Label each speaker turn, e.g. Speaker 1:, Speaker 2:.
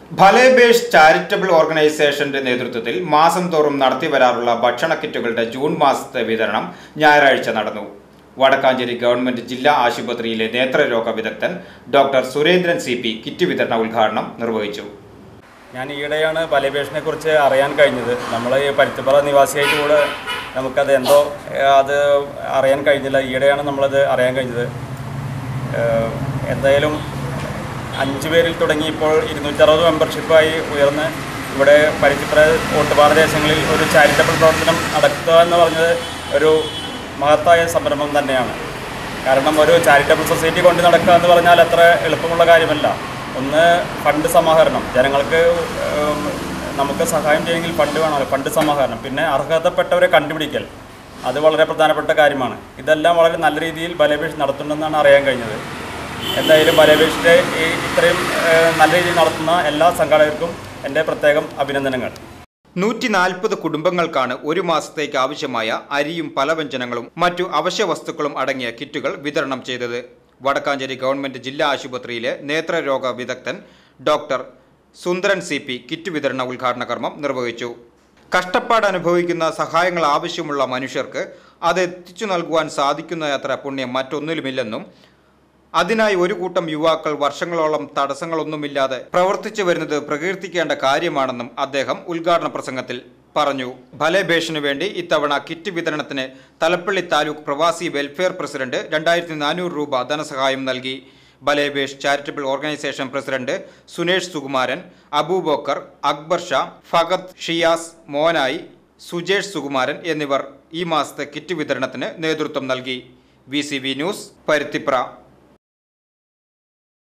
Speaker 1: ഫലേബേഷ് charitable ഓർഗനൈസേഷന്റെ നേതൃത്വത്തിൽ മാസം തോറും നടത്തിവരാറുള്ള ഭക്ഷണ കിറ്റുകളുടെ ജൂൺ മാസത്തെ വിതരണം ഞായറാഴ്ച നടന്നു വടക്കാഞ്ചേരി ഗവൺമെന്റ് ജില്ലാ ആശുപത്രിയിലെ നേത്രരോഗ വിദഗ്ധൻ doctor Surendran C P kit വിതരണ ഉദ്ഘാടനം നിർവഹിച്ചു
Speaker 2: ഞാൻ ഈയിടെയാണ് പലപേഷനെ കുറിച്ച് അറിയാൻ കഴിഞ്ഞത് നമ്മൾ ഈ പരുത്തിപ്പറ നിവാസിയായിട്ട് കൂടെ നമുക്കത് എന്തോ ഏഹ്, അത് അറിയാൻ കഴിഞ്ഞില്ല ഈയിടെയാണ് നമ്മളത് അറിയാൻ കഴിഞ്ഞത് ഏഹ്, എന്തായാലും അഞ്ച് പേരിൽ തുടങ്ങി ഇപ്പോൾ ഇരുന്നൂറ്ററുപത് മെമ്പർഷിപ്പായി ഉയർന്ന് ഇവിടെ പരുത്തിപ്പറ ഓട്ടുപാറ ദേശങ്ങളിൽ ഒരു ചാരിറ്റബിൾ പ്രവർത്തനം നടത്തുക എന്ന് പറഞ്ഞത് ഒരു മഹത്തായ സംരംഭം തന്നെയാണ് കാരണം ഒരു ചാരിറ്റബിൾ സൊസൈറ്റി കൊണ്ട് നടക്കുക എന്ന് പറഞ്ഞാൽ അത്ര എളുപ്പമുള്ള കാര്യമല്ല ഒന്ന് ഫണ്ട് സമാഹരണം ജനങ്ങൾക്ക് ഏം, നമുക്ക് സഹായം ചെയ്യെങ്കിൽ ഫണ്ട് വേണമല്ലോ ഫണ്ട് സമാഹരണം പിന്നെ അർഹതപ്പെട്ടവരെ കണ്ടുപിടിക്കൽ അത് വളരെ പ്രധാനപ്പെട്ട കാര്യമാണ് ഇതെല്ലാം വളരെ നല്ല രീതിയിൽ ബലപേഷ് നടത്തുന്നുണ്ടെന്നാണ് അറിയാൻ കഴിഞ്ഞത് എന്തായാലും ബലപേഷിൻ്റെ ഈ ഇത്രയും ഏഹ്, നല്ല രീതിയിൽ നടത്തുന്ന എല്ലാ സംഘാടകർക്കും എൻ്റെ പ്രത്യേകം അഭിനന്ദനങ്ങൾ
Speaker 1: നൂറ്റി നാൽപ്പത് കുടുംബങ്ങൾക്കാണ് ഒരു മാസത്തേക്ക് ആവശ്യമായ അരിയും പലവ്യഞ്ജനങ്ങളും മറ്റു അവശ്യ വസ്തുക്കളും അടങ്ങിയ കിറ്റുകൾ വിതരണം ചെയ്തത് വടക്കാഞ്ചേരി ഗവൺമെന്റ് ജില്ലാ ആശുപത്രിയിലെ നേത്രരോഗ വിദഗ്ധൻ doctor Sundaran C P kit വിതരണ ഉദ്ഘാടന കർമ്മം നിർവഹിച്ചു കഷ്ടപ്പാട് അനുഭവിക്കുന്ന സഹായങ്ങൾ ആവശ്യമുള്ള മനുഷ്യർക്ക് അത് എത്തിച്ചു നൽകുവാൻ സാധിക്കുന്ന അത്ര പുണ്യം മറ്റൊന്നിലുമില്ലെന്നും അതിനായി ഒരു കൂട്ടം യുവാക്കൾ വർഷങ്ങളോളം തടസ്സങ്ങളൊന്നുമില്ലാതെ പ്രവർത്തിച്ചു വരുന്നത് പ്രകീർത്തിക്കേണ്ട കാര്യമാണെന്നും അദ്ദേഹം ഉദ്ഘാടന പ്രസംഗത്തിൽ പറഞ്ഞു ഫലേബേഷനു വേണ്ടി ഇത്തവണ കിറ്റ് വിതരണത്തിന് തലപ്പള്ളി താലൂക്ക് പ്രവാസി വെൽഫെയർ പ്രസിഡന്റ് രണ്ടായിരത്തി നാനൂറ് രൂപ ധനസഹായം നൽകി ബലേബേഷ് charitable organisation president Sunesh Sukumaran Abubakar Akbar Shah Fahad Shiyas Monayi Sujesh Sukumaran എന്നിവർ ഈ മാസത്തെ കിറ്റ് വിതരണത്തിന് നേതൃത്വം നൽകി വി ന്യൂസ് പരുത്തിപ്ര